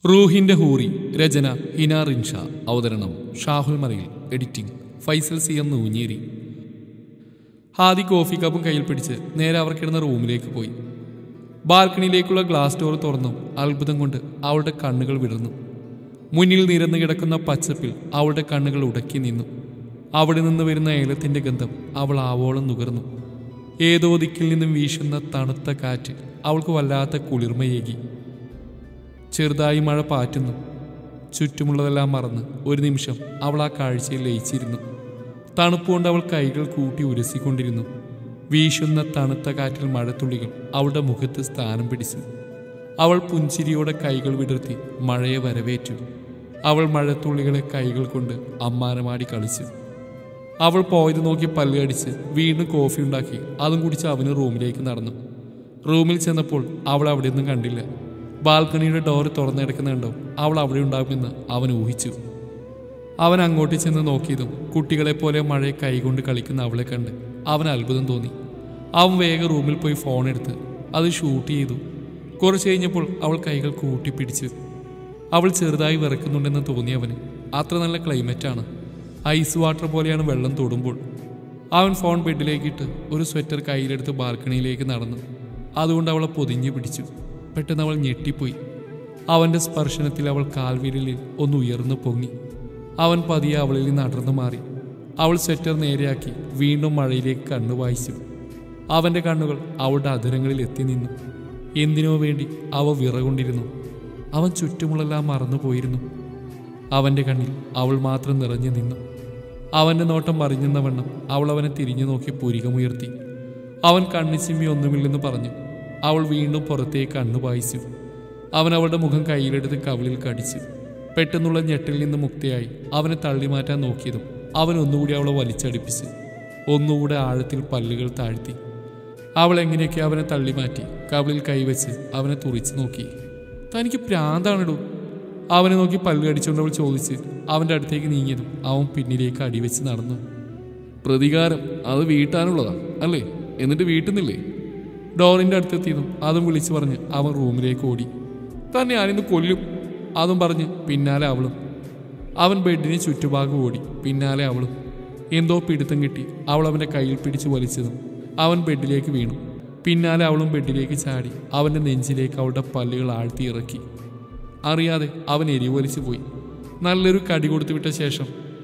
റൂഹിന്റെ ഹൂറി രചന ഹിന റിൻഷ അവതരണം Shahul Marayil editing Faisal C M Noonjeri Hadi coffee കപ്പും കയ്യിൽ പിടിച്ച് നേരെ അവർ കിടന്ന റൂമിലേക്ക് പോയി ബാൽക്കണിയിലേക്കുള്ള ഗ്ലാസ് ഡോർ തുറന്നു അത്ഭുതം കൊണ്ട് അവളുടെ കണ്ണുകൾ വിടർന്നു മുന്നിൽ നിരന്നു കിടക്കുന്ന പച്ചപ്പിൽ അവളുടെ കണ്ണുകൾ ഉടക്കി നിന്നു അവിടെ നിന്ന് വരുന്ന ഏലത്തിന്റെ ഗന്ധം അവൾ ആവോളം നുകർന്നു ഏതോ ദിക്കിൽ നിന്നും വീശുന്ന തണുത്ത കാറ്റ് അവൾക്ക് വല്ലാത്ത കുളിർമയേകി ചെറുതായി മഴ പാറ്റുന്നു ചുറ്റുമുള്ളതെല്ലാം മറന്ന് ഒരു നിമിഷം അവൾ ആ കാഴ്ചയിൽ ലയിച്ചിരുന്നു തണുപ്പുകൊണ്ട് അവൾ കൈകൾ കൂട്ടി ഉരസിക്കൊണ്ടിരുന്നു വീശുന്ന തണുത്ത കാറ്റിൽ മഴത്തുള്ളികൾ അവളുടെ മുഖത്ത് സ്ഥാനം പിടിച്ചു അവൾ പുഞ്ചിരിയോടെ കൈകൾ വിടർത്തി മഴയെ വരവേറ്റു അവൾ മഴത്തുള്ളികളെ കൈകൾ കൊണ്ട് അമ്മാനമാടി കളിച്ചു അവൾ പോയത് നോക്കി പല്ലുകടിച്ച് വീണ്ടും കോഫി ഉണ്ടാക്കി അതും കുടിച്ച് അവന് റൂമിലേക്ക് നടന്നു റൂമിൽ ചെന്നപ്പോൾ അവൾ അവിടെ ഒന്നും കണ്ടില്ല ബാൽക്കണിയുടെ ഡോറ് തുറന്നെടുക്കുന്ന കണ്ടോ അവൾ അവിടെ ഉണ്ടാകുമെന്ന് അവൻ ഊഹിച്ചു അവൻ അങ്ങോട്ട് ചെന്ന് നോക്കിയതും കുട്ടികളെ പോലെ മഴയെ കൈകൊണ്ട് കളിക്കുന്ന അവളെ കണ്ട് അവൻ അത്ഭുതം തോന്നി അവൻ വേഗം റൂമിൽ പോയി ഫോൺ എടുത്ത് അത് ഷൂട്ട് ചെയ്തു കുറച്ച് കഴിഞ്ഞപ്പോൾ അവൾ കൈകൾ കൂട്ടിപ്പിടിച്ചു അവൾ ചെറുതായി വിറക്കുന്നുണ്ടെന്ന് തോന്നി അവന് അത്ര നല്ല ക്ലൈമറ്റാണ് ഐസ് വാട്ടർ പോലെയാണ് വെള്ളം തൊടുമ്പോൾ അവൻ ഫോൺ ബെഡിലേക്കിട്ട് ഒരു സ്വെറ്റർ കയ്യിലെടുത്ത് ബാൽക്കണിയിലേക്ക് നടന്നു അതുകൊണ്ട് അവളെ പൊതിഞ്ഞു പിടിച്ചു പെട്ടെന്ന് അവൾ ഞെട്ടിപ്പോയി അവന്റെ സ്പർശനത്തിൽ അവൾ കാൽവിരലിൽ ഒന്ന് ഉയർന്നു പൊങ്ങി അവൻ പതിയെ അവളിൽ നിന്ന് അടർന്നു മാറി അവൾ സ്വെറ്റർ നേരെയാക്കി വീണ്ടും മഴയിലേക്ക് കണ്ണു വായിച്ചു അവന്റെ കണ്ണുകൾ അവളുടെ അധരങ്ങളിൽ എത്തി നിന്നു എന്തിനോ വേണ്ടി അവ വിറകൊണ്ടിരുന്നു അവൻ ചുറ്റുമുള്ളെല്ലാം മറന്നുപോയിരുന്നു അവന്റെ കണ്ണിൽ അവൾ മാത്രം നിറഞ്ഞു നിന്നു അവന്റെ നോട്ടം മറിഞ്ഞെന്ന വണ്ണം അവൾ അവനെ തിരിഞ്ഞു നോക്കി പുരികമുയർത്തി അവൻ കണ്ണു ചിമ്മി ഒന്നുമില്ലെന്ന് പറഞ്ഞു അവൾ വീണ്ടും പുറത്തേക്ക് കണ്ണു പായിച്ചു അവൻ അവളുടെ മുഖം കയ്യിലെടുത്ത് കവിളിൽ കടിച്ചു പെട്ടെന്നുള്ള ഞെട്ടിൽ നിന്ന് മുക്തിയായി അവനെ തള്ളിമാറ്റാൻ നോക്കിയതും അവൻ ഒന്നുകൂടി അവളെ വലിച്ചടിപ്പിച്ച് ഒന്നുകൂടെ ആഴത്തിൽ പല്ലുകൾ താഴ്ത്തി അവൾ എങ്ങനെയൊക്കെ അവനെ തള്ളിമാറ്റി കവിളിൽ കൈവച്ച് അവനെ തുറിച്ചു നോക്കി തനിക്ക് പ്രാന്താണിടൂ അവനെ നോക്കി പല്ല് കടിച്ചുകൊണ്ട് അവൾ ചോദിച്ച് അവൻ്റെ അടുത്തേക്ക് നീങ്ങിയതും അവൻ പിന്നിലേക്ക് അടിവെച്ച് നടന്നു പ്രതികാരം അത് വീട്ടാനുള്ളതാ അല്ലേ എന്നിട്ട് വീട്ടുന്നില്ലേ ഡോറിന്റെ അടുത്തെത്തിയതും അതും വിളിച്ചു പറഞ്ഞ് അവൻ റൂമിലേക്ക് ഓടി തന്നെ ഞാനിന്ന് കൊല്ലും അതും പറഞ്ഞ് പിന്നാലെ അവളും അവൻ ബെഡിന് ചുറ്റുഭാഗം ഓടി പിന്നാലെ അവളും എന്തോ പിടുത്തം കിട്ടി അവൾ അവൻ്റെ കയ്യിൽ പിടിച്ചു വലിച്ചതും അവൻ ബെഡിലേക്ക് വീണു പിന്നാലെ അവളും ബെഡിലേക്ക് ചാടി അവൻ്റെ നെഞ്ചിലേക്ക് അവളുടെ പല്ലുകൾ ആഴ്ത്തി ഇറക്കി അറിയാതെ അവൻ എരിവലിച്ചു പോയി നല്ലൊരു കടി കൊടുത്തു വിട്ട ശേഷം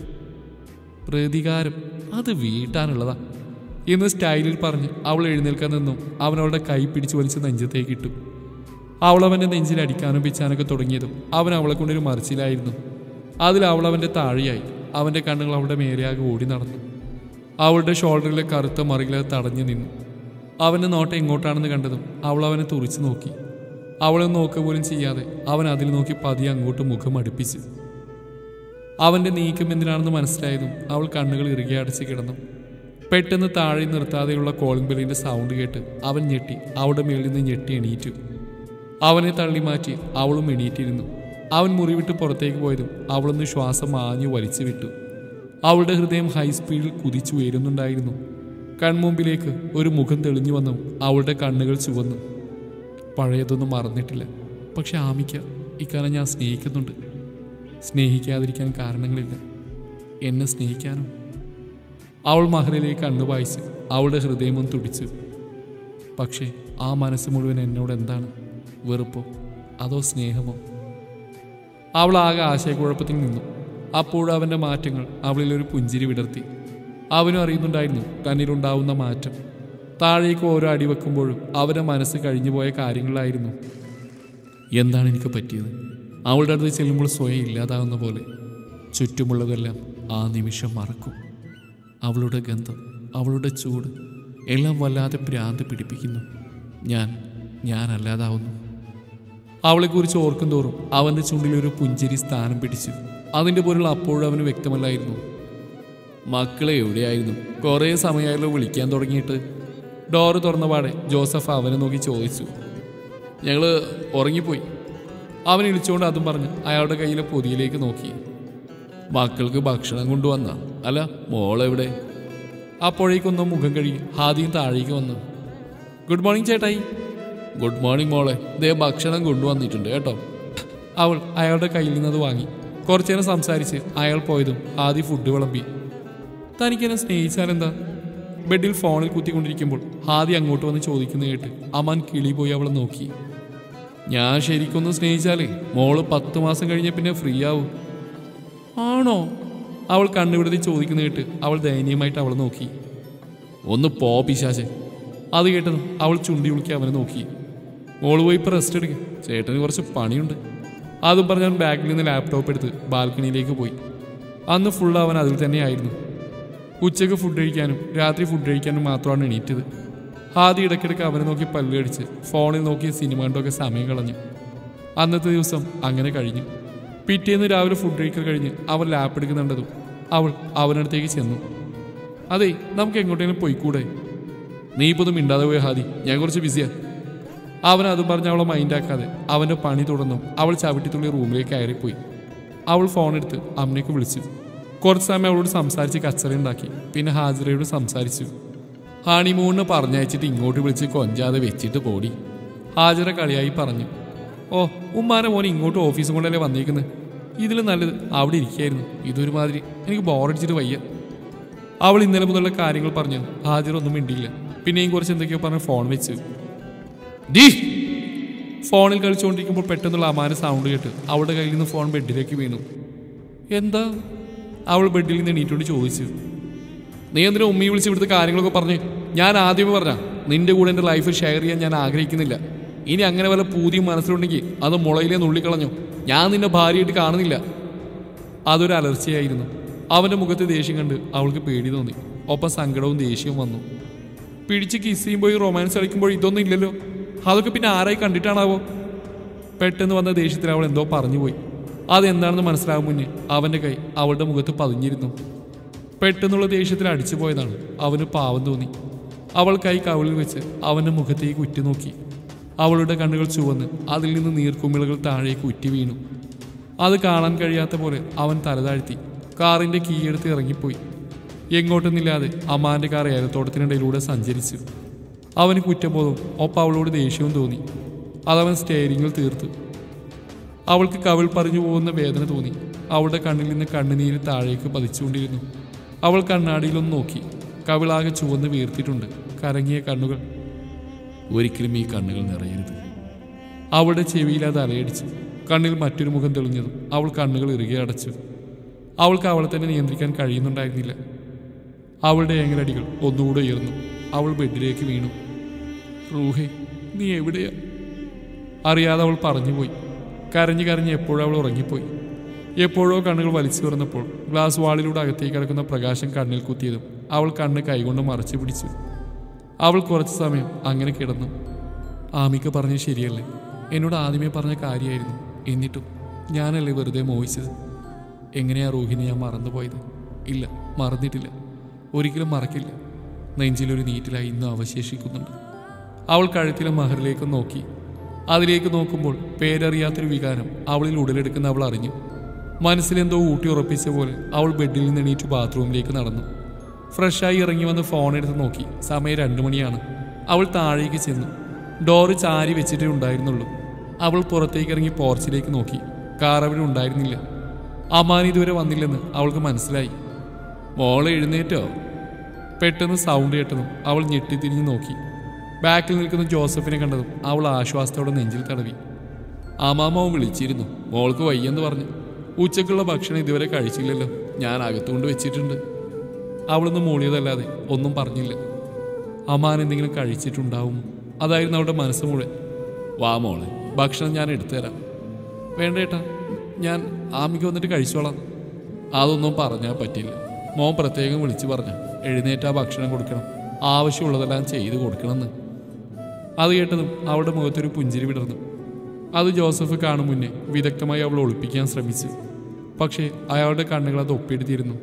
പ്രതികാരം അത് വീട്ടാനുള്ളതാ എന്ന് സ്റ്റൈലിൽ പറഞ്ഞ് അവൾ എഴുന്നേൽക്കാൻ നിന്നും അവൻ അവളുടെ കൈ പിടിച്ചു വലിച്ച് നെഞ്ചത്തേക്ക് ഇട്ടു അവൾ അവൻ്റെ നെഞ്ചിൽ അടിക്കാനും പിച്ചാനൊക്കെ തുടങ്ങിയതും അവൻ അവളെ കൊണ്ടൊരു മറിച്ചിലായിരുന്നു അതിൽ അവൾ അവൻ്റെ താഴെയായി അവൻ്റെ കണ്ണുകൾ അവളുടെ മേലെയാകെ ഓടി നടന്നു അവളുടെ ഷോൾഡറിലെ കറുത്ത മറികളെ തടഞ്ഞു നിന്നു അവൻ്റെ നോട്ടം എങ്ങോട്ടാണെന്ന് കണ്ടതും അവൾ അവനെ തുറിച്ചു നോക്കി അവളെ നോക്കുക പോലും ചെയ്യാതെ അവൻ അതിൽ നോക്കി പതിയെ അങ്ങോട്ട് മുഖം അടുപ്പിച്ചു അവന്റെ നീക്കം എന്തിനാണെന്ന് മനസ്സിലായതും അവൾ കണ്ണുകൾ ഇറുകെ അടച്ച് കിടന്നു പെട്ടെന്ന് താഴെ നിർത്താതെയുള്ള കോളിംഗ് ബെല്ലിന്റെ സൗണ്ട് കേട്ട് അവൻ ഞെട്ടി അവളുടെ മേളിൽ നിന്ന് ഞെട്ടി എണീറ്റു അവനെ തള്ളി മാറ്റി അവളും എണീറ്റിരുന്നു അവൻ മുറി വിട്ട് പുറത്തേക്ക് പോയതും അവളൊന്ന് ശ്വാസം ആഞ്ഞു വലിച്ചു വിട്ടു അവളുടെ ഹൃദയം ഹൈസ്പീഡിൽ കുതിച്ചുയരുന്നുണ്ടായിരുന്നു കൺമുമ്പിലേക്ക് ഒരു മുഖം തെളിഞ്ഞു വന്നു അവളുടെ കണ്ണുകൾ ചുവന്നു പഴയതൊന്നും മറന്നിട്ടില്ല പക്ഷെ ആമിക്ക ഇക്കാലം ഞാൻ സ്നേഹിക്കുന്നുണ്ട് സ്നേഹിക്കാതിരിക്കാൻ കാരണങ്ങളില്ല എന്നെ സ്നേഹിക്കാനോ അവൾ മഹലിലേക്ക് കണ്ണു വായിച്ചു അവളുടെ ഹൃദയമൊന്ന് തുടിച്ചു പക്ഷേ ആ മനസ്സ് മുഴുവൻ എന്നോട് എന്താണ് വെറുപ്പോ അതോ സ്നേഹമോ അവൾ ആകെ ആശയക്കുഴപ്പത്തിൽ നിന്നു അപ്പോഴും അവൻ്റെ മാറ്റങ്ങൾ അവളിൽ ഒരു പുഞ്ചിരി വിടർത്തി അവനും അറിയുന്നുണ്ടായിരുന്നു തന്നിലുണ്ടാവുന്ന മാറ്റം താഴേക്ക് ഓരോ അടി വെക്കുമ്പോഴും അവൻ്റെ മനസ്സ് കഴിഞ്ഞുപോയ കാര്യങ്ങളായിരുന്നു എന്താണ് എനിക്ക് പറ്റിയത് അവളുടെ അടുത്ത് ചെല്ലുമ്പോൾ സ്വയം ഇല്ലാതാവുന്ന പോലെ ചുറ്റുമുള്ളതെല്ലാം ആ നിമിഷം മറക്കും അവളുടെ ഗന്ധം അവളുടെ ചൂട് എല്ലാം വല്ലാതെ ഭ്രാന്ത് പിടിപ്പിക്കുന്നു ഞാൻ ഞാനല്ലാതാവുന്നു അവളെക്കുറിച്ച് ഓർക്കും തോറും അവൻ്റെ ചുണ്ടിൽ ഒരു പുഞ്ചിരി സ്ഥാനം പിടിച്ചു അതിൻ്റെ പൊരുൾ അപ്പോഴും അവന് വ്യക്തമല്ലായിരുന്നു മക്കളെ എവിടെയായിരുന്നു കുറേ സമയമായല്ലോ വിളിക്കാൻ തുടങ്ങിയിട്ട് ഡോറ് തുറന്ന പാടെ ജോസഫ് അവനെ നോക്കി ചോദിച്ചു ഞങ്ങൾ ഉറങ്ങിപ്പോയി അവൻ ഇളിച്ചുകൊണ്ട് അതും പറഞ്ഞ് അയാളുടെ കയ്യിലെ പൊതിയിലേക്ക് നോക്കി മക്കൾക്ക് ഭക്ഷണം കൊണ്ടുവന്ന അല്ല മോളെവിടെ അപ്പോഴേക്കൊന്നും മുഖം കഴുകി ഹാദിയും താഴേക്ക് വന്നു ഗുഡ് മോർണിംഗ് ചേട്ടായി ഗുഡ് മോർണിംഗ് മോളെ ദേ ഭക്ഷണം കൊണ്ടുവന്നിട്ടുണ്ട് കേട്ടോ അവൾ അയാളുടെ കയ്യിൽ നിന്നത് വാങ്ങി കുറച്ചു നേരം സംസാരിച്ച് അയാൾ പോയതും ആദ്യ ഫുഡ് വിളമ്പി തനിക്കെന്നെ സ്നേഹിച്ചാലെന്താ ബെഡിൽ ഫോണിൽ കുത്തിക്കൊണ്ടിരിക്കുമ്പോൾ ഹാദി അങ്ങോട്ട് വന്ന് ചോദിക്കുന്ന കേട്ട് അമാൻ കിളി പോയി അവളെ നോക്കി ഞാൻ ശരിക്കൊന്ന് സ്നേഹിച്ചാലേ മോള് പത്ത് മാസം കഴിഞ്ഞ പിന്നെ ഫ്രീ ആവും ആണോ അവൾ കണ്ണുവിടുതി ചോദിക്കുന്ന കേട്ട് അവൾ ദയനീയമായിട്ട് അവളെ നോക്കി ഒന്ന് പോ പിശാചെ അത് കേട്ടതും അവൾ ചുണ്ടി ഉളുക്കി അവനെ നോക്കി മോള് പോയി ഇപ്പം റെസ്റ്റ് എടുക്കുക ചേട്ടന് കുറച്ച് പണിയുണ്ട് അതും പറഞ്ഞ് അവൻ ബാഗിൽ നിന്ന് ലാപ്ടോപ്പ് എടുത്ത് ബാൽക്കണിയിലേക്ക് പോയി അന്ന് ഫുൾ അവൻ അതിൽ തന്നെയായിരുന്നു ഉച്ചയ്ക്ക് ഫുഡ് കഴിക്കാനും രാത്രി ഫുഡ് കഴിക്കാനും മാത്രമാണ് എണീറ്റത് ആദ്യം ഇടയ്ക്കിടയ്ക്ക് അവനെ നോക്കി പല്ല് കടിച്ച് ഫോണിൽ നോക്കി സിനിമ കണ്ടൊക്കെ സമയം കളഞ്ഞു അന്നത്തെ ദിവസം അങ്ങനെ കഴിഞ്ഞു പിറ്റേന്ന് രാവിലെ ഫുഡ് കഴിക്കൽ കഴിഞ്ഞ് അവൻ ലാപ്പ് എടുക്കുന്നുണ്ടതും അവൾ അവനടുത്തേക്ക് ചെന്നു അതെ നമുക്ക് എങ്ങോട്ടെങ്കിലും പോയിക്കൂടെ നീ ഇപ്പൊ ഒന്നും മിണ്ടാതെ പോയ ഹാദി ഞാൻ കുറച്ച് ബിസിയാ അവൻ അതും പറഞ്ഞ് അവളെ മൈൻഡാക്കാതെ അവൻ്റെ പണി തുടർന്നും അവൾ ചവിട്ടിത്തുള്ളി റൂമിലേക്ക് കയറിപ്പോയി അവൾ ഫോണെടുത്ത് അമ്മയ്ക്ക് വിളിച്ചു കുറച്ച് സമയം അവളോട് സംസാരിച്ച് കച്ചറയുണ്ടാക്കി പിന്നെ ഹാജിറയോട് സംസാരിച്ചു ഹണിമൂണിന് പറഞ്ഞയച്ചിട്ട് ഇങ്ങോട്ട് വിളിച്ച് കൊഞ്ചാതെ വെച്ചിട്ട് പോടി ഹാജിറ കളിയായി പറഞ്ഞു ഓ ഉമ്മാനെ മോൻ ഇങ്ങോട്ട് ഓഫീസും കൊണ്ടല്ലേ വന്നേക്കുന്നത് ഇതിൽ നല്ലത് അവിടെ ഇരിക്കുകയായിരുന്നു ഇതൊരുമാതിരി എനിക്ക് ബോറടിച്ചിട്ട് വയ്യ അവൾ ഇന്നലെ മുതലുള്ള കാര്യങ്ങൾ പറഞ്ഞു ഹാജിർ ഒന്നും മിണ്ടിയില്ല പിന്നെയും കുറച്ച് എന്തൊക്കെയോ പറഞ്ഞ് ഫോൺ വെച്ചു ഡീ ഫോണിൽ കളിച്ചുകൊണ്ടിരിക്കുമ്പോൾ പെട്ടെന്നുള്ള അമാന സൗണ്ട് കേട്ട് അവളുടെ കയ്യിൽ നിന്ന് ഫോൺ ബെഡിലേക്ക് വീണു എന്താ അവൾ ബെഡിൽ നിന്ന് എണീറ്റോണ്ട് ചോദിച്ചു നീ എന്തിനാ ഉമ്മയെ വിളിച്ച് ഇവിടുത്തെ കാര്യങ്ങളൊക്കെ പറഞ്ഞ് ഞാൻ ആദ്യമേ പറഞ്ഞ നിന്റെ കൂടെ എൻ്റെ ലൈഫ് ഷെയർ ചെയ്യാൻ ഞാൻ ആഗ്രഹിക്കുന്നില്ല ഇനി അങ്ങനെ വല്ല പൂതിയും മനസ്സിലുണ്ടെങ്കിൽ അത് മുളയിലേ നുള്ളിക്കളഞ്ഞു ഞാൻ നിന്നെ ഭാര്യയായിട്ട് കാണുന്നില്ല അതൊരു അലർച്ചയായിരുന്നു അവൻ്റെ മുഖത്ത് ദേഷ്യം കണ്ട് അവൾക്ക് പേടി തോന്നി ഒപ്പം സങ്കടവും ദേഷ്യവും വന്നു പിടിച്ച് കിസ് ചെയ്യുമ്പോൾ ഈ റൊമാൻസ് കളിക്കുമ്പോൾ ഇതൊന്നും ഇല്ലല്ലോ അതൊക്കെ പിന്നെ ആരായി കണ്ടിട്ടാണാവോ പെട്ടെന്ന് വന്ന ദേഷ്യത്തിൽ അവൾ എന്തോ പറഞ്ഞുപോയി അതെന്താണെന്ന് മനസ്സിലാകും മുന്നേ അവൻ്റെ കൈ അവളുടെ മുഖത്ത് പതിഞ്ഞിരുന്നു പെട്ടെന്നുള്ള ദേഷ്യത്തിൽ അടിച്ചു പോയതാണ് അവന് പാവം തോന്നി അവൾ കൈ കവിളിൽ വെച്ച് അവൻ്റെ മുഖത്തേക്ക് ഉറ്റുനോക്കി അവളുടെ കണ്ണുകൾ ചുവന്ന് അതിൽ നിന്ന് നീർക്കുമിളകൾ താഴേക്ക് ഉറ്റി വീണു അത് കാണാൻ കഴിയാത്ത പോലെ അവൻ തലതാഴ്ത്തി കാറിന്റെ കീ എടുത്ത് ഇറങ്ങിപ്പോയി എങ്ങോട്ടെന്നില്ലാതെ അമ്മാന്റെ കാർ ഏലത്തോട്ടത്തിനിടയിലൂടെ സഞ്ചരിച്ചു അവന് കുറ്റബോധവും ഒപ്പം അവളോട് ദേഷ്യവും തോന്നി അതവൻ സ്റ്റെയറിങ്ങിൽ തീർത്തു അവൾക്ക് കവിൾ പറഞ്ഞു പോകുന്ന വേദന തോന്നി അവളുടെ കണ്ണിൽ നിന്ന് കണ്ണുനീര് താഴേക്ക് പതിച്ചുകൊണ്ടിരുന്നു അവൾ കണ്ണാടിയിലൊന്ന് നോക്കി കവിളാകെ ചുവന്ന് വീർത്തിട്ടുണ്ട് കരങ്ങിയ കണ്ണുകൾ ഒരിക്കലും ഈ കണ്ണുകൾ നിറയരുത് അവളുടെ ചെവിയിൽ അത് അലയടിച്ചു കണ്ണിൽ മറ്റൊരു മുഖം തെളിഞ്ഞതും അവൾ കണ്ണുകൾ ഇറുകെ അടച്ചു അവൾക്ക് അവളെ തന്നെ നിയന്ത്രിക്കാൻ കഴിയുന്നുണ്ടായിരുന്നില്ല അവളുടെ ഏങ്ങലടികൾ ഒന്നുകൂടെ ഉയർന്നു അവൾ ബെഡിലേക്ക് വീണു റൂഹേ നീ എവിടെയാ അറിയാതെ അവൾ പറഞ്ഞുപോയി കരഞ്ഞു കരഞ്ഞ് എപ്പോഴും അവൾ ഉറങ്ങിപ്പോയി എപ്പോഴോ കണ്ണുകൾ വലിച്ചു തുറന്നപ്പോൾ ഗ്ലാസ് വാളിലൂടെ അകത്തേക്ക് കിടക്കുന്ന പ്രകാശം കണ്ണിൽ കുത്തിയതും അവൾ കണ്ണ് കൈകൊണ്ട് മറച്ചു പിടിച്ചു അവൾ കുറച്ച് സമയം അങ്ങനെ കിടന്നു ആമിക്ക പറഞ്ഞത് ശരിയല്ലേ എന്നോട് ആദ്യമേ പറഞ്ഞ കാര്യമായിരുന്നു എന്നിട്ടും ഞാനല്ലേ വെറുതെ മോഹിച്ചത് എങ്ങനെയാ റൂഹിനെ ഞാൻ മറന്നുപോയത് ഇല്ല മറന്നിട്ടില്ല ഒരിക്കലും മറക്കില്ല നെഞ്ചിലൊരു നീറ്റിലായി ഇന്നും അവശേഷിക്കുന്നുണ്ട് അവൾ കഴുത്തിലെ മഹറിലേക്ക് നോക്കി അതിലേക്ക് നോക്കുമ്പോൾ പേരറിയാത്തൊരു വികാരം അവളിൽ ഉടലെടുക്കുന്ന അവൾ അറിഞ്ഞു മനസ്സിലെന്തോ ഊട്ടി ഉറപ്പിച്ച പോലെ അവൾ ബെഡിൽ നിന്ന് എണീറ്റ് ബാത്റൂമിലേക്ക് നടന്നു ഫ്രഷായി ഇറങ്ങി വന്ന് ഫോൺ എടുത്ത് നോക്കി സമയം രണ്ടു മണിയാണ് അവൾ താഴേക്ക് ചെന്നു ഡോറ് ചാരി വെച്ചിട്ടേ ഉണ്ടായിരുന്നുള്ളൂ അവൾ പുറത്തേക്ക് ഇറങ്ങി പോർച്ചിലേക്ക് നോക്കി കാർ അവിടെ ഉണ്ടായിരുന്നില്ല അമാൻ ഇതുവരെ വന്നില്ലെന്ന് അവൾക്ക് മനസ്സിലായി മോളെ എഴുന്നേറ്റോ പെട്ടെന്ന് സൗണ്ട് കേട്ടതും അവൾ ഞെട്ടിത്തിരിഞ്ഞ് നോക്കി ബാക്കിൽ നിൽക്കുന്ന ജോസഫിനെ കണ്ടതും അവൾ ആശ്വാസത്തോടെ നെഞ്ചിൽ തടവി അമാമാവൻ വിളിച്ചിരുന്നു മോൾക്ക് വയ്യെന്ന് പറഞ്ഞു ഉച്ചക്കുള്ള ഭക്ഷണം ഇതുവരെ കഴിച്ചില്ലല്ലോ ഞാൻ അകത്തുകൊണ്ട് വെച്ചിട്ടുണ്ട് അവളൊന്നും മൂളിയതല്ലാതെ ഒന്നും പറഞ്ഞില്ല അമാൻ എന്തെങ്കിലും കഴിച്ചിട്ടുണ്ടാവുമോ അതായിരുന്നു അവളുടെ മനസ്സ് മുഴുവൻ വാ മോളെ ഭക്ഷണം ഞാൻ എടുത്തുതരാം വേണ്ട ഏട്ടാ ഞാൻ ആമിക്ക് വന്നിട്ട് കഴിച്ചോളാം അതൊന്നും പറഞ്ഞാൽ പറ്റില്ല മോൻ പ്രത്യേകം വിളിച്ചു പറഞ്ഞ എഴുന്നേറ്റ് ആ ഭക്ഷണം കൊടുക്കണം ആവശ്യമുള്ളതെല്ലാം ചെയ്ത് കൊടുക്കണമെന്ന് അത് കേട്ടതും അവളുടെ മുഖത്തൊരു പുഞ്ചിരി വിടർന്നു അത് ജോസഫ് കാണും മുന്നേ വിദഗ്ധമായി അവൾ ഒളിപ്പിക്കാൻ ശ്രമിച്ചു പക്ഷേ അയാളുടെ കണ്ണുകൾ അത് ഒപ്പിയെടുത്തിരുന്നു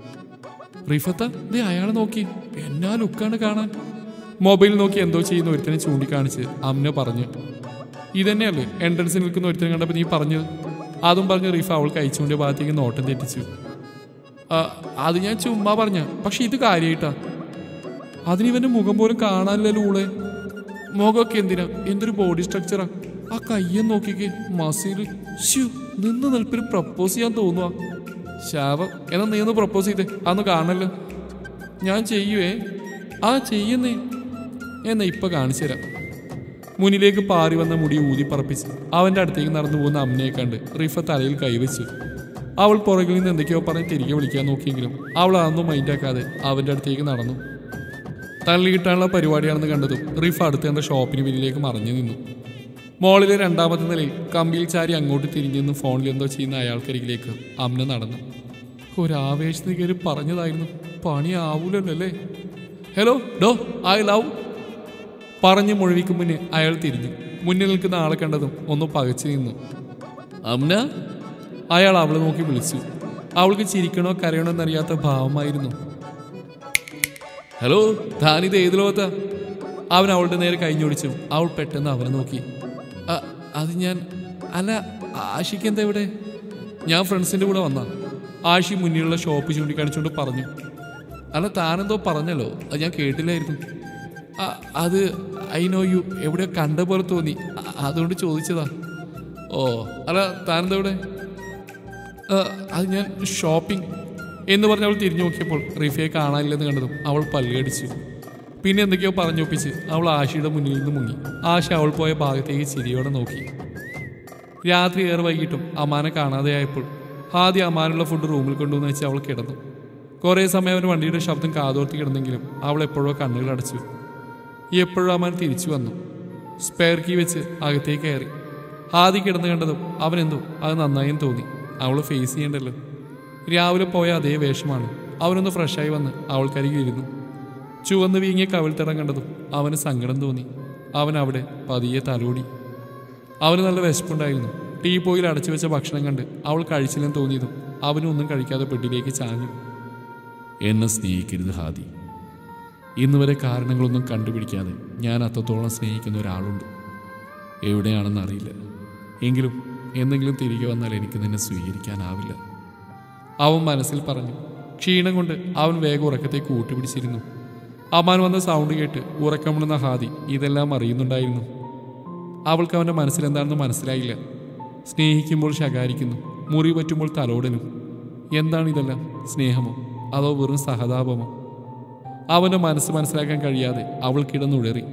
റിഫത്ത ദേ അയാളെ നോക്കി എന്നാ ലുക്കാണ് കാണാൻ മൊബൈൽ നോക്കി എന്തോ ചെയ്യുന്ന ഒരുത്തനെ ചൂണ്ടിക്കാണിച്ച് അമ്ന പറഞ്ഞു ഇതന്നെയല്ലേ എൻട്രൻസിൽ നിൽക്കുന്ന ഒരുത്തനെ കണ്ടപ്പോൾ നീ പറഞ്ഞത് അതും പറഞ്ഞ് റിഫ അവൾക്ക് അയച്ചുകൊണ്ട് ഭാഗത്തേക്ക് നോട്ടം തെറ്റിച്ചു "ആ, അത് ഞാൻ ചുമ്മാ പറഞ്ഞ പക്ഷെ ഇത് കാര്യമായിട്ടാ അതിന് ഇവന്റെ മുഖം പോലും കാണാനില്ലല്ലോ ഊളെ മുഖമൊക്കെ എന്തിനാ എന്തൊരു ബോഡി സ്ട്രക്ചറാ ആ കയ്യെ നോക്കിക്കേ മസീല് ശ്ശു, നിന്ന് നിൽപ്പിൽ പ്രപ്പോസ് ചെയ്യാൻ തോന്നുക ശാപം എന്നാ നീ ഒന്ന് പ്രപ്പോസ് ചെയ്തേ അന്ന് കാണല്ലോ ഞാൻ ചെയ്യുവേ ആ ചെയ്യുന്നേ എന്നാ ഇപ്പൊ കാണിച്ചു തരാം മുന്നിലേക്ക് പാറി വന്ന മുടി ഊതി പറപ്പിച്ച് അവന്റെ അടുത്തേക്ക് നടന്നു പോകുന്ന അമ്മയെ കണ്ട് റിഫ തലയിൽ കൈവച്ചു അവൾ പുറകിൽ നിന്ന് എന്തൊക്കെയോ പറഞ്ഞ് തിരികെ വിളിക്കാൻ നോക്കിയെങ്കിലും അവൾ അതൊന്നും മൈൻഡാക്കാതെ അവന്റെ അടുത്തേക്ക് നടന്നു തള്ളി കിട്ടാനുള്ള പരിപാടിയാണെന്ന് കണ്ടതും റിഫ അടുത്ത് കണ്ട ഷോപ്പിന് പിന്നിലേക്ക് മറഞ്ഞു നിന്നു മോളിലെ രണ്ടാമത്തെ നിലയിൽ കമ്പിയിൽ ചാരി അങ്ങോട്ട് തിരിഞ്ഞു നിന്ന് ഫോണിൽ എന്തോ ചെയ്യുന്ന അയാൾക്കരികിലേക്ക് അമ്ന നടന്നു ഒരാവേശത്തിന് കയറി പറഞ്ഞതായിരുന്നു പണി ആവൂലല്ലോ അല്ലേ ഹലോ ഡോ ഐ ലവ് പറഞ്ഞു മുഴുവിക്കും മുന്നേ അയാൾ തിരിഞ്ഞു മുന്നിൽ നിൽക്കുന്ന ആളെ കണ്ടതും ഒന്ന് പകച്ചു നിന്നു അമ്ന അയാൾ അവളെ നോക്കി വിളിച്ചു അവൾക്ക് ചിരിക്കണോ കരയണോ എന്നറിയാത്ത ഭാവമായിരുന്നു ഹലോ താനിത് ഏത് ലോകത്താ അവൻ അവളുടെ നേരെ കഴിഞ്ഞൊടിച്ചു അവൾ പെട്ടെന്ന് അവനെ നോക്കി "അ, അത് ഞാൻ അല്ല ആഷിക്ക് എന്താ ഇവിടെ ഞാൻ ഫ്രണ്ട്സിന്റെ കൂടെ വന്ന ആഷി മുന്നിലുള്ള ഷോപ്പ് ചൂണ്ടിക്കാണിച്ചുകൊണ്ട് പറഞ്ഞു അല്ല താനെന്തോ പറഞ്ഞല്ലോ അത് ഞാൻ കേട്ടില്ലായിരുന്നു "അ, അത് ഐ നോ യു എവിടെയോ കണ്ട പോലെ തോന്നി അ- അതുകൊണ്ട് ചോദിച്ചതാ ഓ അല്ല താനെന്താ ഇവിടെ "ആ, അത് ഞാൻ ഷോപ്പിംഗ് എന്ന് പറഞ്ഞ് അവൾ തിരിഞ്ഞു നോക്കിയപ്പോൾ റിഫയെ കാണാനില്ലെന്ന് കണ്ടതും അവൾ പല്ലുകടിച്ചു പിന്നെ എന്തൊക്കെയോ പറഞ്ഞൊപ്പിച്ച് അവൾ ആശയുടെ മുന്നിൽ നിന്ന് മുങ്ങി ആശ അവൾ പോയ ഭാഗത്തേക്ക് ചിരിയോടെ നോക്കി രാത്രി ഏറെ വൈകിട്ടും അമ്മാനെ കാണാതെയായപ്പോൾ ആദ്യം അമ്മാനുള്ള ഫുഡ് റൂമിൽ കൊണ്ടുവന്ന് വെച്ച് അവൾ കിടന്നു കുറേ സമയം അവൻ വണ്ടിയുടെ ശബ്ദം കാതോർത്തി കിടന്നെങ്കിലും അവൾ എപ്പോഴോ കണ്ണുകൾ അടച്ചു എപ്പോഴും അമ്മാൻ തിരിച്ചു വന്നു സ്പെയർ കീ വെച്ച് അകത്തേക്ക് കയറി ആദ്യം കിടന്ന് കണ്ടതും അവനെന്തോ അത് നന്നായും തോന്നി അവൾ ഫേസ് ചെയ്യണ്ടല്ലോ രാവിലെ പോയ അതേ വേഷമാണ് അവനൊന്ന് ഫ്രഷായി വന്ന് അവൾക്കരികിൽ ഇരുന്നു ചുവന്ന് വീങ്ങിയ കവിൾത്തടം കണ്ടതും അവന് സങ്കടം തോന്നി അവൻ അവിടെ പതിയെ തലോടി അവന് നല്ല വിശപ്പുണ്ടായിരുന്നു ടീ പോയിൽ അടച്ചു വെച്ച ഭക്ഷണം കണ്ട് അവൾ കഴിച്ചില്ലെന്ന് തോന്നിയതും അവനൊന്നും കഴിക്കാതെ ബെഡിലേക്ക് ചാഞ്ഞു എന്നെ സ്നേഹിക്കരുത് ഹാദി ഇന്ന് വരെ കാരണങ്ങളൊന്നും കണ്ടുപിടിക്കാതെ ഞാൻ അത്രത്തോളം സ്നേഹിക്കുന്ന ഒരാളുണ്ട് എവിടെയാണെന്ന് അറിയില്ല എങ്കിലും എന്തെങ്കിലും തിരികെ വന്നാൽ എനിക്ക് നിന്നെ സ്വീകരിക്കാനാവില്ല അവൻ മനസ്സിൽ പറഞ്ഞു ക്ഷീണം കൊണ്ട് അവൻ വേഗം ഉറക്കത്തേക്ക് കൂട്ടുപിടിച്ചിരുന്നു അമ്മാൻ വന്ന സൗണ്ട് കേട്ട് ഉറക്കമുണ്ടെന്ന ഹാദി ഇതെല്ലാം അറിയുന്നുണ്ടായിരുന്നു അവൾക്ക് അവൻ്റെ മനസ്സിലെന്താണെന്ന് മനസ്സിലായില്ല സ്നേഹിക്കുമ്പോൾ ശകാരിക്കുന്നു മുറി പറ്റുമ്പോൾ തലോടനും എന്താണ് ഇതെല്ലാം സ്നേഹമോ അതോ വെറും സഹതാപമോ അവൻ്റെ മനസ്സ് മനസ്സിലാക്കാൻ കഴിയാതെ അവൾ കിടന്നുഴറി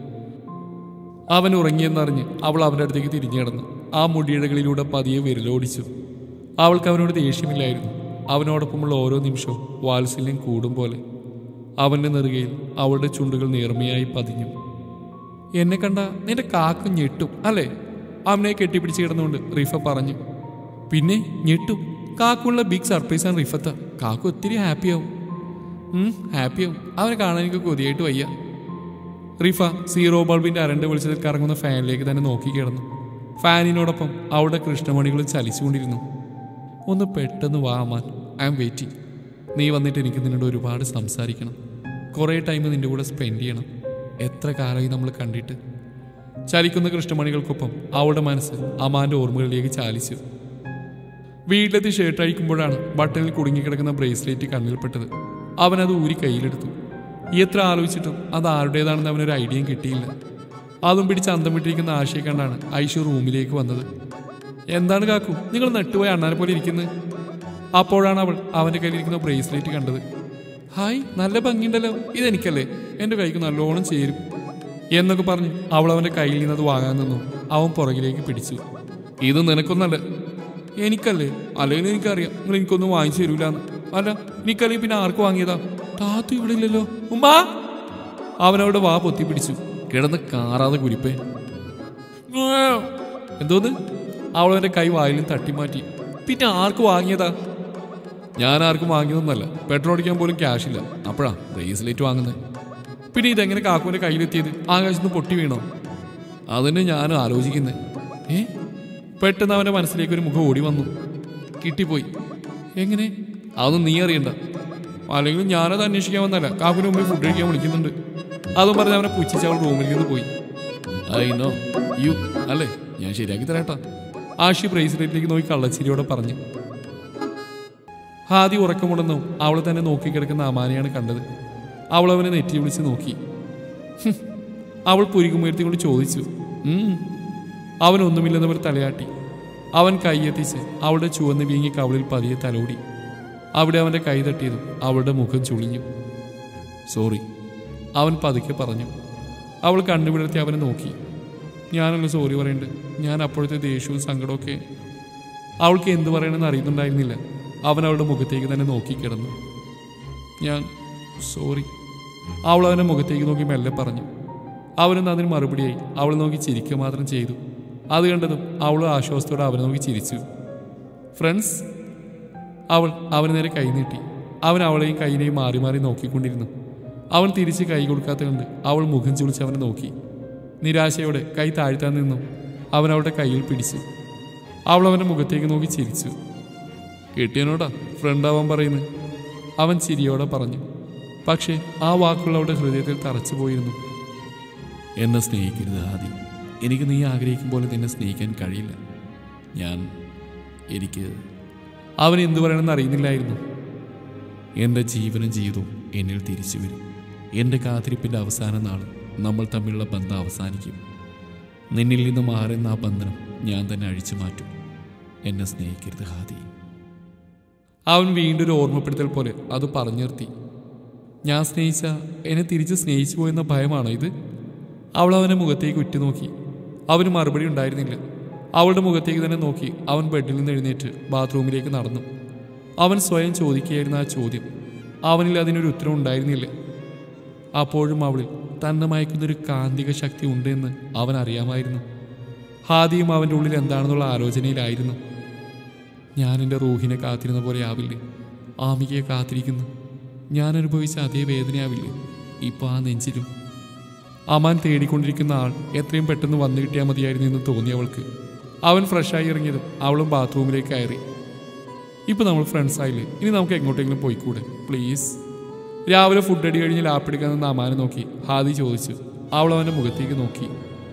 അവൻ ഉറങ്ങിയെന്നറിഞ്ഞ് അവൾ അവൻ്റെ അടുത്തേക്ക് തിരിഞ്ഞു കിടന്നു ആ മുടിയിഴകളിലൂടെ പതിയെ വിരലോടിച്ചു അവൾക്ക് അവനോട് ദേഷ്യമില്ലായിരുന്നു അവനോടൊപ്പമുള്ള ഓരോ നിമിഷവും വാത്സല്യം കൂടും പോലെ അവന്റെ നെറുകയിൽ അവളുടെ ചുണ്ടുകൾ നേർമയായി പതിഞ്ഞു എന്നെ കണ്ട നിന്റെ കാക്കു ഞെട്ടും അല്ലേ അവനെ കെട്ടിപ്പിടിച്ച് കിടന്നുകൊണ്ട് റിഫ പറഞ്ഞു പിന്നെ ഞെട്ടും കാക്കുള്ള ബിഗ് സർപ്രൈസാണ് റിഫത്ത കാക്കു ഒത്തിരി ഹാപ്പിയാവും ഹാപ്പിയാവും അവനെ കാണാൻ എനിക്ക് കൊതിയായിട്ട് വയ്യ റിഫ സീറോ ബൾബിന്റെ അരണ്ട് വെളിച്ചത്തിൽ കറങ്ങുന്ന ഫാനിലേക്ക് തന്നെ നോക്കി കിടന്നു ഫാനിനോടൊപ്പം അവളുടെ കൃഷ്ണമണികളും ചലിച്ചുകൊണ്ടിരുന്നു ഒന്ന് പെട്ടെന്ന് വാ അമ്മാൻ ഐ ആം വെയിറ്റിംഗ് നീ വന്നിട്ട് എനിക്ക് നിന്നോട് ഒരുപാട് സംസാരിക്കണം കുറേ ടൈം നിന്റെ കൂടെ സ്പെൻഡ് ചെയ്യണം എത്ര കാലമായി നമ്മൾ കണ്ടിട്ട് ചലിക്കുന്ന കൃഷ്ണമണികൾക്കൊപ്പം അവളുടെ മനസ്സ് അമാന്റെ ഓർമ്മകളിലേക്ക് ചാലിച്ചു വീട്ടിലെത്തി ഷർട്ട് അഴിക്കുമ്പോഴാണ് ബട്ടണിൽ കുടുങ്ങിക്കിടക്കുന്ന ബ്രേസ്ലെറ്റ് കണ്ണിൽപ്പെട്ടത് അവനത് ഊരി കയ്യിലെടുത്തു എത്ര ആലോചിച്ചിട്ടും അത് ആരുടേതാണെന്ന് അവനൊരു ഐഡിയയും കിട്ടിയില്ല അതും പിടിച്ച് അന്തം വിട്ടിരിക്കുന്ന ആശയെ കണ്ടാണ് ഐഷു റൂമിലേക്ക് വന്നത് എന്താണ് കാക്കു നിങ്ങൾ നട്ടുപോയ അണ്ണാനെ പോലെ ഇരിക്കുന്നത് അപ്പോഴാണ് അവൾ അവന്റെ കയ്യിലിരിക്കുന്ന ബ്രേസ്ലെറ്റ് കണ്ടത് ഹായ് നല്ല ഭംഗിയുണ്ടല്ലോ ഇതെനിക്കല്ലേ എൻ്റെ കൈക്ക് നല്ലോണം ചേരും എന്നൊക്കെ പറഞ്ഞ് അവൾ അവന്റെ കയ്യിൽ നിന്നത് വാങ്ങാൻ നിന്നു അവൻ പുറകിലേക്ക് പിടിച്ചു ഇത് നിനക്കൊന്നല്ല എനിക്കല്ലേ അല്ലെങ്കിൽ എനിക്കറിയാം നിങ്ങൾ എനിക്കൊന്നും വാങ്ങിച്ചു തരൂലെന്ന് അല്ല എനിക്കല്ലെങ്കിൽ പിന്നെ ആർക്ക് വാങ്ങിയതാ താത്തു ഇവിടെ ഇല്ലല്ലോ ഉമ്മാ അവനവിടെ വാ പൊത്തി പിടിച്ചു കിടന്ന് കാറാതെ കുരിപ്പേ എന്തോന്ന് അവൾ അവന്റെ കൈ വായിലും തട്ടിമാറ്റി പിന്നെ ആർക്ക് വാങ്ങിയതാ ഞാൻ ആർക്കും വാങ്ങിയതൊന്നല്ല പെട്രോൾ അടിക്കാൻ പോലും ക്യാഷ് ഇല്ല അപ്പോഴാ ബ്രേസ്ലെറ്റ് വാങ്ങുന്നത് പിന്നെ ഇതെങ്ങനെ കാക്കുവിന്റെ കയ്യിലെത്തിയത് ആകാശത്ത് പൊട്ടി വീണോ അതിന് ഞാൻ ആലോചിക്കുന്നത് ഏ പെട്ടെന്ന് അവന്റെ മനസ്സിലേക്ക് ഒരു മുഖം ഓടി വന്നു കിട്ടിപ്പോയി എങ്ങനെ അതൊന്നും നീ അറിയണ്ട അല്ലെങ്കിൽ ഞാനത് അന്വേഷിക്കാൻ വന്നല്ല കാക്കുവിന് മുമ്പിൽ ഫുഡ് കഴിക്കാൻ വിളിക്കുന്നുണ്ട് അതും പറഞ്ഞ് അവനെ പുച്ഛിച്ച് അവൾ റൂമിൽ നിന്ന് പോയി ഐ നോ യു അല്ലേ ഞാൻ ശരിയാക്കി തരാട്ടാ ആഷി ബ്രേസ്ലെറ്റിലേക്ക് നോക്കി കള്ളച്ചിരിയോടെ പറഞ്ഞു ഹാദി ഉറക്കമുണ്ടെന്നും അവൾ തന്നെ നോക്കിക്കിടക്കുന്ന അമാനെയാണ് കണ്ടത് അവൾ അവനെ നെറ്റി വിളിച്ച് നോക്കി ഹും. അവൾ പുരികുമുയർത്തി കൊണ്ട് ചോദിച്ചു "ഉം, അവൻ ഒന്നുമില്ലെന്നവർ തലയാട്ടി അവൻ കൈയെത്തിച്ച് അവളുടെ ചുവന്ന് വീങ്ങി കവളിൽ പതിയെ തലോടി അവിടെ അവൻ്റെ കൈ തട്ടിയതും അവളുടെ മുഖം ചുളിഞ്ഞു സോറി അവൻ പതുക്കെ പറഞ്ഞു അവൾ കണ്ണുപിടർത്തി അവനെ നോക്കി ഞാനല്ല സോറി പറയണ്ട് ഞാൻ അപ്പോഴത്തെ ദേഷ്യവും സങ്കടമൊക്കെ അവൾക്ക് എന്തു പറയണമെന്ന് അറിയുന്നുണ്ടായിരുന്നില്ല അവൻ അവളുടെ മുഖത്തേക്ക് തന്നെ നോക്കി കിടന്നു ഞാൻ സോറി അവൾ അവൻ്റെ മുഖത്തേക്ക് നോക്കി മെല്ലെ പറഞ്ഞു അവനും അതിന് മറുപടിയായി അവൾ നോക്കി ചിരിക്കുക മാത്രം ചെയ്തു അത് കണ്ടതും അവൾ ആശ്വാസത്തോടെ അവനെ നോക്കി ചിരിച്ചു ഫ്രണ്ട്സ് അവൾ അവന് നേരെ കൈ നീട്ടി അവൻ അവളെയും കൈയിനെയും മാറി മാറി നോക്കിക്കൊണ്ടിരുന്നു അവൻ തിരിച്ച് കൈ കൊടുക്കാത്ത കണ്ട് അവൾ മുഖം ചുളിച്ച് അവനെ നോക്കി നിരാശയോടെ കൈ താഴ്ത്താൻ നിന്നു അവൻ അവളുടെ കയ്യിൽ പിടിച്ചു അവൾ അവൻ്റെ മുഖത്തേക്ക് നോക്കി ചിരിച്ചു കെട്ടിയനോടാ ഫ്രണ്ടാവാൻ പറയുന്നു അവൻ ചിരിയോടെ പറഞ്ഞു പക്ഷേ ആ വാക്കുകൾ അവളുടെ ഹൃദയത്തിൽ തറച്ചു പോയിരുന്നു എന്നെ സ്നേഹിക്കരുത് ആദി എനിക്ക് നീ ആഗ്രഹിക്കും പോലെ നിന്നെ സ്നേഹിക്കാൻ കഴിയില്ല ഞാൻ എനിക്ക് അവൻ എന്തു പറയണമെന്ന് അറിയുന്നില്ലായിരുന്നു എൻ്റെ ജീവനും ജീവിതവും എന്നിൽ തിരിച്ചു വരും എൻ്റെ കാത്തിരിപ്പിൻ്റെ അവസാന നാൾ നമ്മൾ തമ്മിലുള്ള ബന്ധം അവസാനിക്കും നിന്നിൽ നിന്ന് മാറുന്ന ആ ബന്ധനം ഞാൻ തന്നെ അഴിച്ചു മാറ്റും എന്നെ സ്നേഹിക്കരുത് ഹാദി അവൻ വീണ്ടും ഒരു ഓർമ്മപ്പെടുത്തൽ പോലെ അത് പറഞ്ഞു നിർത്തി ഞാൻ സ്നേഹിച്ച എന്നെ തിരിച്ച് സ്നേഹിച്ചു പോയെന്ന ഭയമാണോ ഇത് അവൾ അവൻ്റെ മുഖത്തേക്ക് ഉറ്റുനോക്കി അവന് മറുപടി ഉണ്ടായിരുന്നില്ല അവളുടെ മുഖത്തേക്ക് തന്നെ നോക്കി അവൻ ബെഡിൽ നിന്ന് എഴുന്നേറ്റ് ബാത്റൂമിലേക്ക് നടന്നു അവൻ സ്വയം ചോദിക്കുകയായിരുന്ന ആ ചോദ്യം അവനിൽ അതിനൊരു ഉത്തരം ഉണ്ടായിരുന്നില്ല അപ്പോഴും അവളിൽ തന്നെ മയക്കുന്നൊരു കാന്തിക ശക്തി ഉണ്ടെന്ന് അവൻ അറിയാമായിരുന്നു ഹാദിയും അവൻ്റെ ഉള്ളിൽ എന്താണെന്നുള്ള ആലോചനയിലായിരുന്നു ഞാൻ എൻ്റെ റൂഹിനെ കാത്തിരുന്ന പോലെ ആവില്ലേ ആമികയെ കാത്തിരിക്കുന്നു ഞാൻ അനുഭവിച്ച അതേ വേദനയാവില്ലേ ഇപ്പോൾ ആ നെഞ്ചിലും അമാൻ തേടിക്കൊണ്ടിരിക്കുന്ന ആൾ എത്രയും പെട്ടെന്ന് വന്നു കിട്ടിയാൽ മതിയായിരുന്നു എന്ന് തോന്നി അവൾക്ക് അവൻ ഫ്രഷായി ഇറങ്ങിയതും അവളും ബാത്റൂമിലേക്ക് കയറി ഇപ്പൊ നമ്മൾ ഫ്രണ്ട്സ് ആയില്ലേ ഇനി നമുക്ക് എങ്ങോട്ടെങ്കിലും പോയിക്കൂടെ പ്ലീസ് രാവിലെ ഫുഡ് അടി കഴിഞ്ഞ് ലാപ്പെടുക്കാൻ നിന്ന് അമാനെ നോക്കി ഹാദി ചോദിച്ചു അവൾ അവൻ്റെ മുഖത്തേക്ക് നോക്കി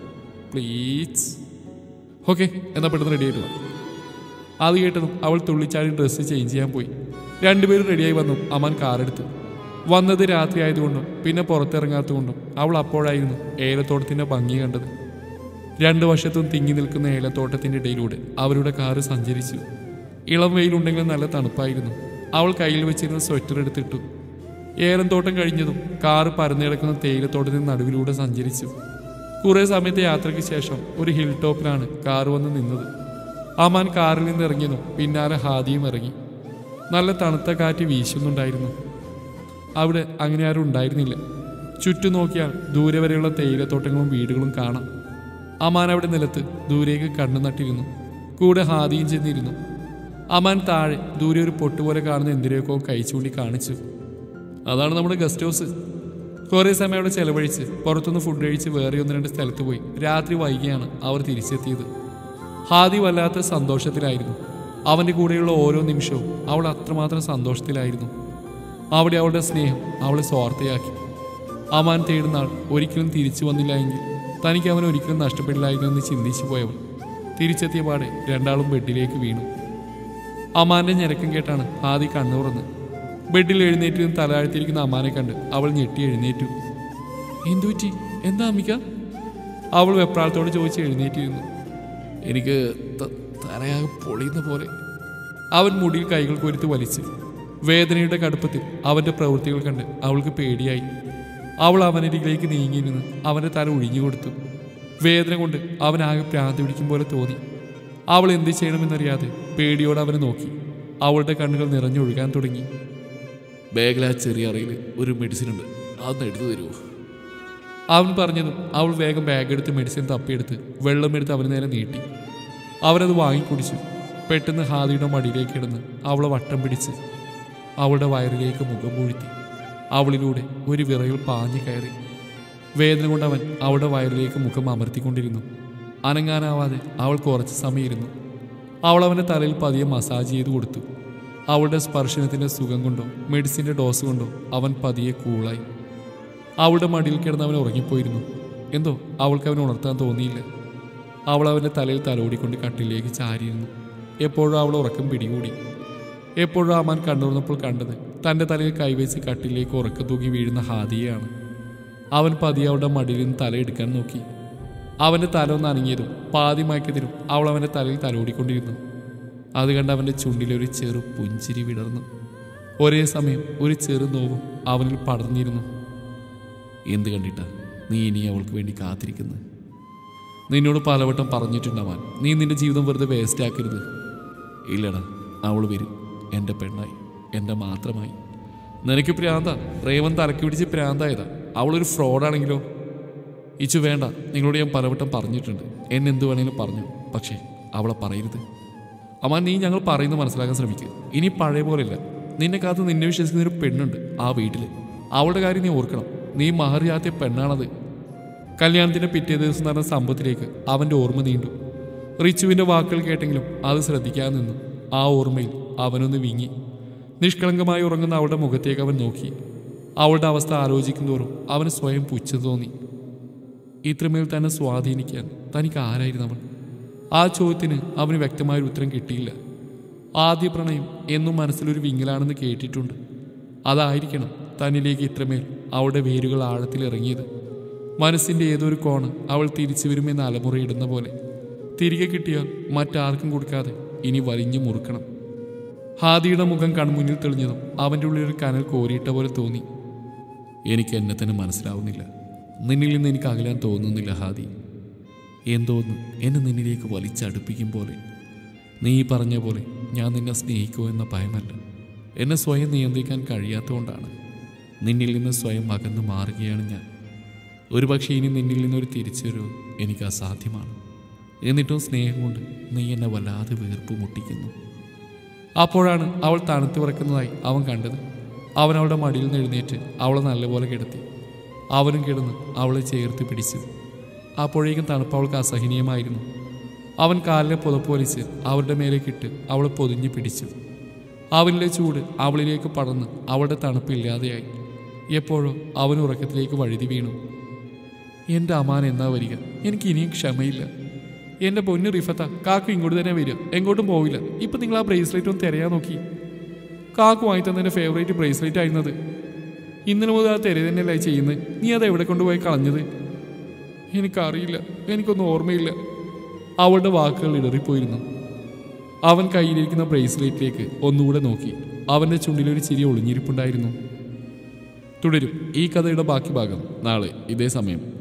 പ്ലീസ് ഓക്കെ എന്നാ പെട്ടെന്ന് റെഡി ആയിട്ട് വാ അത് കേട്ടതും അവൾ തുള്ളിച്ചാടി ഡ്രസ്സ് ചേഞ്ച് ചെയ്യാൻ പോയി രണ്ടുപേരും റെഡിയായി വന്നു അമാൻ കാറെടുത്തു വന്നത് രാത്രി ആയതുകൊണ്ടും പിന്നെ പുറത്തിറങ്ങാത്തതുകൊണ്ടും അവൾ അപ്പോഴായിരുന്നു ഏലത്തോട്ടത്തിന്റെ ഭംഗി കണ്ടത് രണ്ടു വശത്തും തിങ്ങി നിൽക്കുന്ന ഏലത്തോട്ടത്തിന്റെ ഇടയിലൂടെ അവരുടെ കാറ് സഞ്ചരിച്ചു ഇളം വെയിലുണ്ടെങ്കിലും നല്ല തണുപ്പായിരുന്നു അവൾ കയ്യിൽ വെച്ചിരുന്ന സ്വെറ്റർ എടുത്തിട്ടു ഏലത്തോട്ടം കഴിഞ്ഞതും കാറ് പരന്നു കിടക്കുന്ന തേയിലത്തോട്ടത്തിന് നടുവിലൂടെ സഞ്ചരിച്ചു കുറേ സമയത്തെ യാത്രയ്ക്ക് ശേഷം ഒരു ഹിൽ ടോപ്പിലാണ് കാറ് വന്ന് നിന്നത് അമാൻ കാറിൽ നിന്ന് ഇറങ്ങിയതും പിന്നാലെ ഹാദിയും ഇറങ്ങി നല്ല തണുത്ത കാറ്റ് വീശുന്നുണ്ടായിരുന്നു അവിടെ അങ്ങനെ ആരും ഉണ്ടായിരുന്നില്ല ചുറ്റും നോക്കിയാൽ ദൂരെ വരെയുള്ള തേയിലത്തോട്ടങ്ങളും വീടുകളും കാണാം അമാൻ അവിടെ നിലത്ത് ദൂരേക്ക് കണ്ണു നട്ടിരുന്നു കൂടെ ഹാദിയും ചെന്നിരുന്നു അമാൻ താഴെ ദൂരെ ഒരു പൊട്ടുപോലെ കാണുന്ന എന്തിനെയൊക്കെ കൈ ചൂണ്ടി കാണിച്ചു അതാണ് നമ്മുടെ ഗസ്റ്റ് ഹൗസ് കുറേ സമയം അവിടെ ചെലവഴിച്ച് പുറത്തുനിന്ന് ഫുഡ് കഴിച്ച് വേറെ ഒന്ന് രണ്ട് സ്ഥലത്ത് പോയി രാത്രി വൈകിയാണ് അവർ തിരിച്ചെത്തിയത് ഹാദി വല്ലാത്ത സന്തോഷത്തിലായിരുന്നു അവൻ്റെ കൂടെയുള്ള ഓരോ നിമിഷവും അവൾ അത്രമാത്രം സന്തോഷത്തിലായിരുന്നു അവിടെ അവളുടെ സ്നേഹം അവളെ സ്വാർത്ഥയാക്കി അമാൻ തേടുന്ന ആൾ ഒരിക്കലും തിരിച്ചു വന്നില്ല എങ്കിൽ തനിക്ക് അവൻ ഒരിക്കലും നഷ്ടപ്പെടില്ലായിരുന്നു എന്ന് ചിന്തിച്ചു പോയവൾ തിരിച്ചെത്തിയ പാടെ രണ്ടാളും ബെഡിലേക്ക് വീണു അമാന്റെ ഞെരക്കം കേട്ടാണ് ആദി കണ്ണു തുറന്ന് ബെഡിൽ എഴുന്നേറ്റ് നിന്ന് തലയാഴ്ത്തിയിരിക്കുന്ന അമ്മാനെ കണ്ട് അവൾ ഞെട്ടി എഴുന്നേറ്റു എന്തുപറ്റി എന്താ അമ്മിക്ക അവൾ വെപ്രാളത്തോട് ചോദിച്ച് എഴുന്നേറ്റിരുന്നു എനിക്ക് ത- തലയാകെ പൊളിയുന്ന പോലെ അവൻ മുടിയിൽ കൈകൾ കൊരുത്ത് വലിച്ചു വേദനയുടെ കടുപ്പത്തിൽ അവന്റെ പ്രവൃത്തികൾ കണ്ട് അവൾക്ക് പേടിയായി അവൾ അവനരികിലേക്ക് നീങ്ങിയിരുന്ന് അവന്റെ തല ഒഴിഞ്ഞു കൊടുത്തു വേദന കൊണ്ട് അവനാകെ പ്രാന്തി പിടിക്കും പോലെ തോന്നി അവൾ എന്ത് ചെയ്യണമെന്നറിയാതെ പേടിയോടെ അവനെ നോക്കി അവളുടെ കണ്ണുകൾ നിറഞ്ഞൊഴുകാൻ തുടങ്ങി ബാഗിൽ ആ ചെറിയ അറയിൽ ഒരു മെഡിസിൻ ഉണ്ട് അതൊന്ന് എടുത്തു തരുമോ അവൻ പറഞ്ഞതും അവൾ വേഗം ബാഗ് എടുത്ത് മെഡിസിൻ തപ്പിയെടുത്ത് വെള്ളം എടുത്ത് അവന് നേരെ നീട്ടി അവനത് വാങ്ങിക്കുടിച്ചു പെട്ടെന്ന് ഹാദിയുടെ മടിയിലേക്ക് കിടന്ന് അവളെ വട്ടം പിടിച്ച് അവളുടെ വയറിലേക്ക് മുഖം പൂഴ്ത്തി അവളിലൂടെ ഒരു വിറയിൽ പാഞ്ഞു കയറി വേദന കൊണ്ട് അവൻ അവളുടെ വയറിലേക്ക് മുഖം അമർത്തിക്കൊണ്ടിരുന്നു അനങ്ങാനാവാതെ അവൾ കുറച്ച് സമയം ഇരുന്നു അവൾ അവൻ്റെ തലയിൽ പതിയെ മസാജ് ചെയ്ത് കൊടുത്തു അവളുടെ സ്പർശനത്തിൻ്റെ സുഖം കൊണ്ടോ മെഡിസിൻ്റെ ഡോസ് കൊണ്ടോ അവൻ പതിയെ കൂളായി അവളുടെ മടിയിൽ കിടന്ന് അവൻ ഉറങ്ങിപ്പോയിരുന്നു എന്തോ അവൾക്ക് അവനെ ഉണർത്താൻ തോന്നിയില്ല അവൾ അവൻ്റെ തലയിൽ തലോടിക്കൊണ്ട് കട്ടിലേക്ക് ചാരിയിരുന്നു എപ്പോഴും അവൾ ഉറക്കം പിടികൂടി എപ്പോഴും അമാൻ കണ്ടുറന്നപ്പോൾ കണ്ടത് തൻ്റെ തലയിൽ കൈവച്ച് കട്ടിലേക്ക് ഉറക്കം തൂക്കി വീഴുന്ന ഹാദിയെയാണ് അവൻ പതിയെ അവളുടെ മടിയിൽ നിന്ന് തലയെടുക്കാൻ നോക്കി അവൻ്റെ തല ഒന്ന് അനങ്ങിയതും പാതി മയക്കത്തിലും അവൾ അവൻ്റെ തലയിൽ തലോടിക്കൊണ്ടിരുന്നു അത് കണ്ട് അവൻ്റെ ചുണ്ടിലൊരു ചെറു പുഞ്ചിരി വിടർന്നു ഒരേ സമയം ഒരു ചെറു നോവും അവനിൽ പടർന്നിരുന്നു എന്ത് കണ്ടിട്ടാ നീ ഇനി അവൾക്ക് വേണ്ടി കാത്തിരിക്കുന്നത് നിന്നോട് പലവട്ടം പറഞ്ഞിട്ടുണ്ടാവാൻ നീ നിന്റെ ജീവിതം വെറുതെ വേസ്റ്റ് ആക്കരുത് ഇല്ലടാ അവൾ വരും എൻ്റെ പെണ്ണായി എൻ്റെ മാത്രമായി നിനക്ക് പ്രാന്ത പ്രേമം തലക്ക് പിടിച്ച് പ്രാന്തായതാ അവളൊരു ഫ്രോഡാണെങ്കിലോ ഇച്ചു വേണ്ട നിങ്ങളോട് ഞാൻ പലവട്ടം പറഞ്ഞിട്ടുണ്ട് എന്നെ എന്ത് വേണേലും പറഞ്ഞു പക്ഷേ അവളെ പറയരുത് അമ്മ നീ ഞങ്ങൾ പറയുന്നത് മനസ്സിലാക്കാൻ ശ്രമിക്കുക ഇനി പഴയ പോലെയല്ല നിന്നെ കാത്ത് നിന്നെ വിശ്വസിക്കുന്ന ഒരു പെണ്ണുണ്ട് ആ വീട്ടിൽ അവളുടെ കാര്യം നീ ഓർക്കണം നീ മഹറിയാത്തിയ പെണ്ണാണത് കല്യാണത്തിന്റെ പിറ്റേ ദിവസം നടന്ന സംഭവത്തിലേക്ക് അവന്റെ ഓർമ്മ നീണ്ടു റിച്ചുവിന്റെ വാക്കുകൾ കേട്ടെങ്കിലും അത് ശ്രദ്ധിക്കാതെ നിന്നു ആ ഓർമ്മയിൽ അവനൊന്ന് വിങ്ങി നിഷ്കളങ്കമായി ഉറങ്ങുന്ന അവളുടെ മുഖത്തേക്ക് അവൻ നോക്കി അവളുടെ അവസ്ഥ ആലോചിക്കും തോറും അവന് സ്വയം പുച്ഛം തോന്നി ഇത്രമേൽ തന്നെ സ്വാധീനിക്കാൻ തനിക്ക് ആരായിരുന്നു അവൾ ആ ചോദ്യത്തിന് അവന് വ്യക്തമായൊരു ഉത്തരം കിട്ടിയില്ല ആദ്യ പ്രണയം എന്നും മനസ്സിലൊരു വിങ്ങലാണെന്ന് കേട്ടിട്ടുണ്ട് അതായിരിക്കണം തന്നിലേക്ക് ഇത്രമേൽ അവളുടെ വേരുകൾ ആഴത്തിൽ ഇറങ്ങിയത് മനസ്സിന്റെ ഏതൊരു കോണ് അവൾ തിരിച്ചു വരുമെന്ന് അലമുറയിടുന്ന പോലെ തിരികെ കിട്ടിയാൽ മറ്റാർക്കും കൊടുക്കാതെ ഇനി വലിഞ്ഞു മുറുക്കണം ഹാദിയുടെ മുഖം കൺമുന്നിൽ തെളിഞ്ഞതും അവൻ്റെ ഉള്ളിൽ ഒരു കനൽ കോരിയിട്ട പോലെ തോന്നി എനിക്ക് എന്നെ തന്നെ മനസ്സിലാവുന്നില്ല നിന്നിൽ നിന്ന് എനിക്ക് അകലാൻ തോന്നുന്നില്ല ഹാദി എന്തോന്ന് എന്നെ നിന്നിലേക്ക് വലിച്ചടുപ്പിക്കും പോലെ നീ പറഞ്ഞ പോലെ ഞാൻ നിന്നെ സ്നേഹിക്കുമോ എന്ന ഭയമല്ല എന്നെ സ്വയം നിയന്ത്രിക്കാൻ കഴിയാത്തതുകൊണ്ടാണ് നിന്നിൽ നിന്ന് സ്വയം അകന്നു മാറുകയാണ് ഞാൻ ഒരുപക്ഷെ ഇനി നിന്നിൽ നിന്നൊരു തിരിച്ചുവരവ് എനിക്ക് അസാധ്യമാണ് എന്നിട്ടും സ്നേഹം കൊണ്ട് നീ എന്നെ വല്ലാതെ വീർപ്പ് മുട്ടിക്കുന്നു അപ്പോഴാണ് അവൾ തണുത്ത് വിറക്കുന്നതായി അവൻ കണ്ടത് അവൻ അവളുടെ മടിയിൽ നിന്ന് എഴുന്നേറ്റ് അവളെ നല്ലപോലെ കിടത്തി അവനും കിടന്ന് അവളെ ചേർത്ത് പിടിച്ചു അപ്പോഴേക്കും തണുപ്പ് അവൾക്ക് അസഹനീയമായിരുന്നു അവൻ കാലിലെ പുതപ്പ് വലിച്ച് അവരുടെ മേലേക്കിട്ട് അവളെ പൊതിഞ്ഞു പിടിച്ചു അവനിലെ ചൂട് അവളിലേക്ക് പടർന്ന് അവളുടെ തണുപ്പ് ഇല്ലാതെയായി എപ്പോഴോ അവൻ ഉറക്കത്തിലേക്ക് വഴുതി വീണു എൻ്റെ അമാൻ എന്നാ വരിക എനിക്ക് ഇനിയും ക്ഷമയില്ല എൻ്റെ പൊന്നു റിഫത്ത കാക്കു ഇങ്ങോട്ട് തന്നെ വരിക എങ്ങോട്ടും പോവില്ല ഇപ്പം നിങ്ങൾ ആ ബ്രേസ്ലെറ്റ് ഒന്ന് തിരയാൻ നോക്കി കാക്കു വാങ്ങി തന്നെ ഫേവറേറ്റ് ബ്രേസ്ലെറ്റ് ആയിരുന്നത് ഇന്നലെ മുതൽ ആ തിര തന്നെയല്ലേ ചെയ്യുന്നത് നീ അത് എവിടെ കൊണ്ടുപോയി കളഞ്ഞത് എനിക്കറിയില്ല എനിക്കൊന്നും ഓർമ്മയില്ല അവളുടെ വാക്കുകൾ ഇടറിപ്പോയിരുന്നു അവൻ കയ്യിലിരിക്കുന്ന ബ്രേസ്ലെറ്റിലേക്ക് ഒന്നുകൂടെ നോക്കി അവൻ്റെ ചുണ്ടിലൊരു ചിരി ഒളിഞ്ഞിരിപ്പുണ്ടായിരുന്നു തുടരും ഈ കഥയുടെ ബാക്കി ഭാഗം നാളെ ഇതേ സമയം